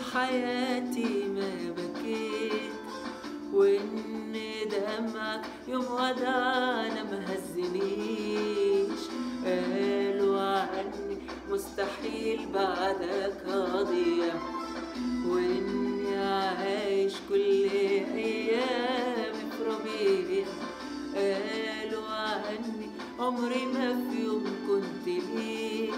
حياتي ما بكيت وإن دمعك يوم ودعنا ما هزنيش قالوا عني مستحيل بعدك أضيع وإني عايش كل أيامي في ربيع قالوا عني عمري ما في يوم كنت ليك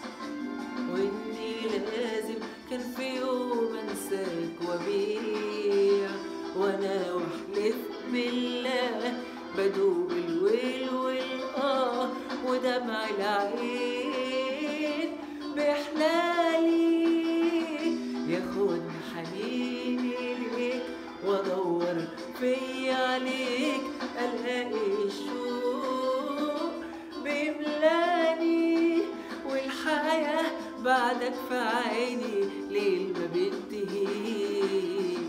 وإني لازم كان في يوم أنساك وأبيع وأنا وأحلف بالله بدوب الويل والآه ودمع العين بإحلالي ياخدني حنيني ليك وأدور في عليك ألاقي الشوق بيملاني والحياة بعدك في عيني ليل ما بينتهيش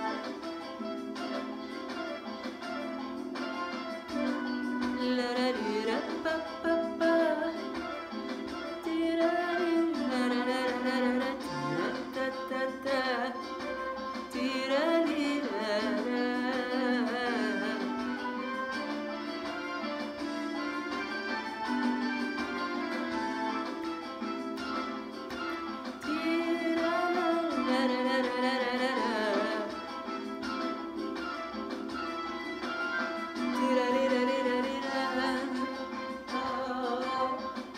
لاراريرا با با با. تيراريرارارارارارا. تيراتاتاتا. تيراريرارا. تيرارارارارارارا. تيراريراريراريرا. آه.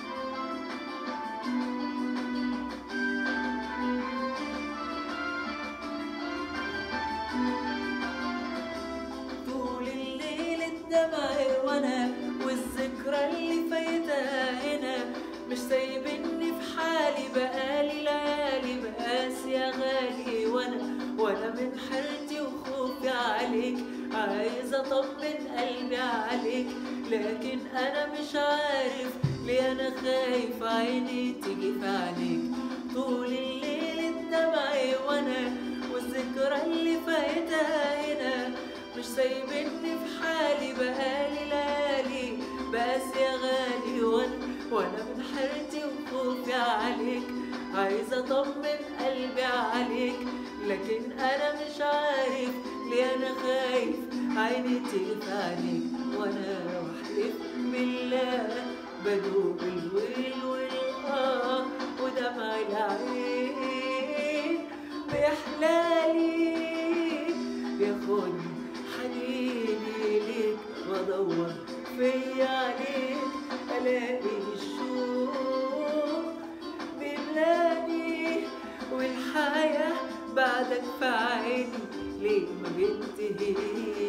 طول الليل الدمع وانا والذكرى اللي فايتها هنا مش سايبني في حالي بقالي ليالي بقاس يا غالي وانا وانا من حيرتي وخوفي عليك عايز اطمن قلبي عليك لكن انا مش عارف ليه انا خايف عيني تيجي في عليك طول الليل الدمع وانا والذكرى اللي فايتها هنا مش سايبني في حالي بقالي ليالي بس يا غالي وانا وانا من حيرتي وخوفي عليك عايزة اطمن قلبي عليك لكن انا مش عارف ليه انا خايف عيني تقف عليك وانا واحلف بالله بدوب الويل والآه ودمع العين بإحلالي ياخدني حنيني ليك وادور فيا عليك الاقي الشوق بيملاني والحياة بعدك في عيني ليه ما بينتهيش